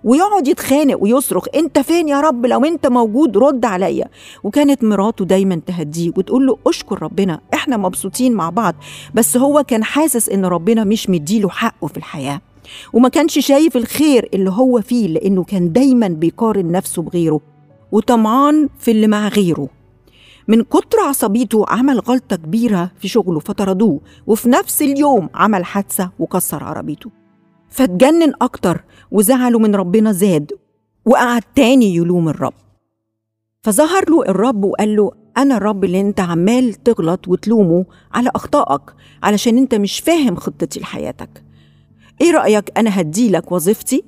ويقعد يتخانق ويصرخ انت فين يا رب لو انت موجود رد عليا وكانت مراته دايما تهديه وتقول له اشكر ربنا احنا مبسوطين مع بعض بس هو كان حاسس ان ربنا مش مديله حقه في الحياه وما كانش شايف الخير اللي هو فيه لانه كان دايما بيقارن نفسه بغيره وطمعان في اللي مع غيره من كتر عصبيته عمل غلطة كبيرة في شغله فطردوه وفي نفس اليوم عمل حادثة وكسر عربيته فاتجنن أكتر وزعله من ربنا زاد وقعد تاني يلوم الرب فظهر له الرب وقال له أنا الرب اللي أنت عمال تغلط وتلومه على أخطائك علشان أنت مش فاهم خطتي لحياتك إيه رأيك أنا هديلك وظيفتي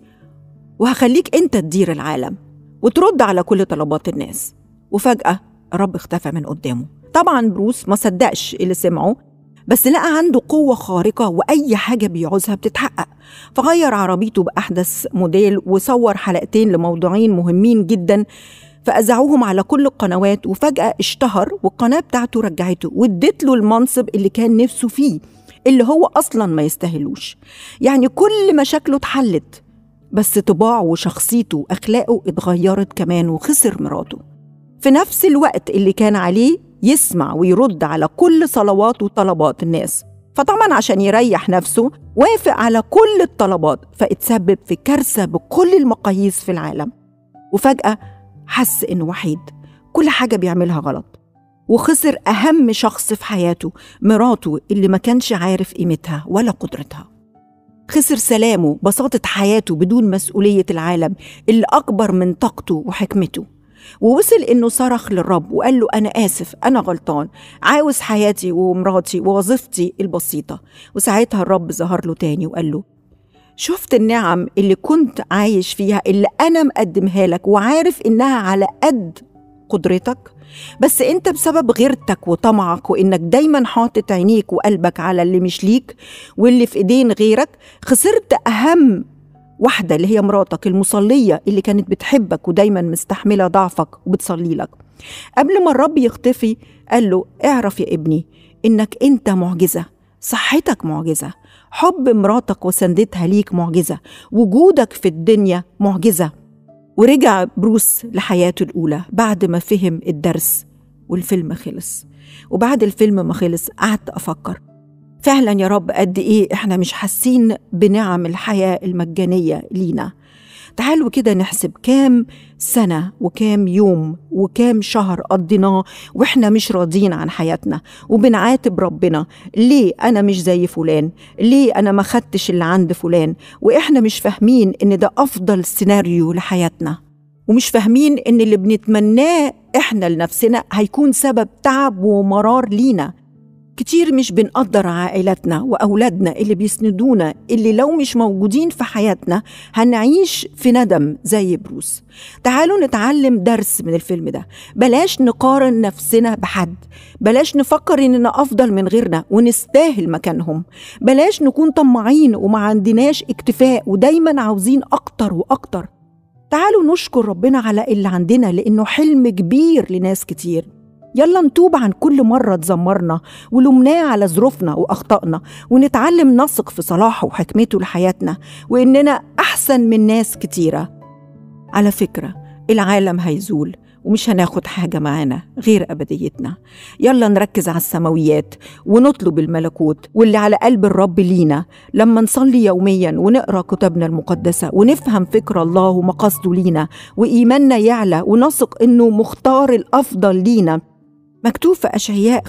وهخليك أنت تدير العالم وترد على كل طلبات الناس وفجأة الرب اختفى من قدامه طبعا بروس ما صدقش اللي سمعه بس لقى عنده قوة خارقة وأي حاجة بيعوزها بتتحقق فغير عربيته بأحدث موديل وصور حلقتين لموضوعين مهمين جدا فأذاعوهم على كل القنوات وفجأة اشتهر والقناة بتاعته رجعته وادت له المنصب اللي كان نفسه فيه اللي هو أصلا ما يستاهلوش يعني كل مشاكله اتحلت بس طباعه وشخصيته وأخلاقه اتغيرت كمان وخسر مراته في نفس الوقت اللي كان عليه يسمع ويرد على كل صلوات وطلبات الناس فطبعا عشان يريح نفسه وافق على كل الطلبات فاتسبب في كارثة بكل المقاييس في العالم وفجأة حس إنه وحيد كل حاجة بيعملها غلط وخسر أهم شخص في حياته مراته اللي ما كانش عارف قيمتها ولا قدرتها خسر سلامه بساطة حياته بدون مسؤولية العالم اللي أكبر من طاقته وحكمته ووصل انه صرخ للرب وقال له انا اسف انا غلطان عاوز حياتي ومراتي ووظيفتي البسيطه وساعتها الرب ظهر له تاني وقال له شفت النعم اللي كنت عايش فيها اللي انا مقدمها لك وعارف انها على قد قدرتك بس انت بسبب غيرتك وطمعك وانك دايما حاطط عينيك وقلبك على اللي مش ليك واللي في ايدين غيرك خسرت اهم واحدة اللي هي مراتك المصلية اللي كانت بتحبك ودايما مستحملة ضعفك وبتصلي لك قبل ما الرب يختفي قال له اعرف يا ابني انك انت معجزة صحتك معجزة حب مراتك وسندتها ليك معجزة وجودك في الدنيا معجزة ورجع بروس لحياته الأولى بعد ما فهم الدرس والفيلم خلص وبعد الفيلم ما خلص قعدت أفكر فعلا يا رب قد ايه احنا مش حاسين بنعم الحياه المجانيه لينا تعالوا كده نحسب كام سنة وكام يوم وكام شهر قضيناه واحنا مش راضيين عن حياتنا وبنعاتب ربنا ليه أنا مش زي فلان ليه أنا ما خدتش اللي عند فلان وإحنا مش فاهمين إن ده أفضل سيناريو لحياتنا ومش فاهمين إن اللي بنتمناه إحنا لنفسنا هيكون سبب تعب ومرار لينا كتير مش بنقدر عائلاتنا وأولادنا اللي بيسندونا اللي لو مش موجودين في حياتنا هنعيش في ندم زي بروس تعالوا نتعلم درس من الفيلم ده بلاش نقارن نفسنا بحد بلاش نفكر إننا أفضل من غيرنا ونستاهل مكانهم بلاش نكون طماعين وما عندناش اكتفاء ودايما عاوزين أكتر وأكتر تعالوا نشكر ربنا على اللي عندنا لأنه حلم كبير لناس كتير يلا نتوب عن كل مرة تزمرنا ولمناه على ظروفنا وأخطائنا ونتعلم نثق في صلاحه وحكمته لحياتنا وإننا أحسن من ناس كتيرة على فكرة العالم هيزول ومش هناخد حاجة معانا غير أبديتنا يلا نركز على السماويات ونطلب الملكوت واللي على قلب الرب لينا لما نصلي يوميا ونقرأ كتبنا المقدسة ونفهم فكر الله ومقاصده لينا وإيماننا يعلى ونثق إنه مختار الأفضل لينا مكتوب في أشعياء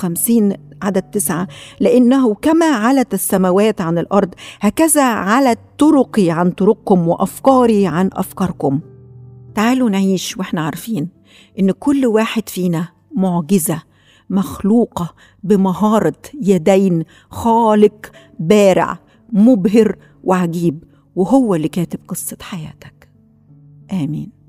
55 عدد تسعة لأنه كما علت السماوات عن الأرض هكذا علت طرقي عن طرقكم وأفكاري عن أفكاركم تعالوا نعيش وإحنا عارفين إن كل واحد فينا معجزة مخلوقة بمهارة يدين خالق بارع مبهر وعجيب وهو اللي كاتب قصة حياتك آمين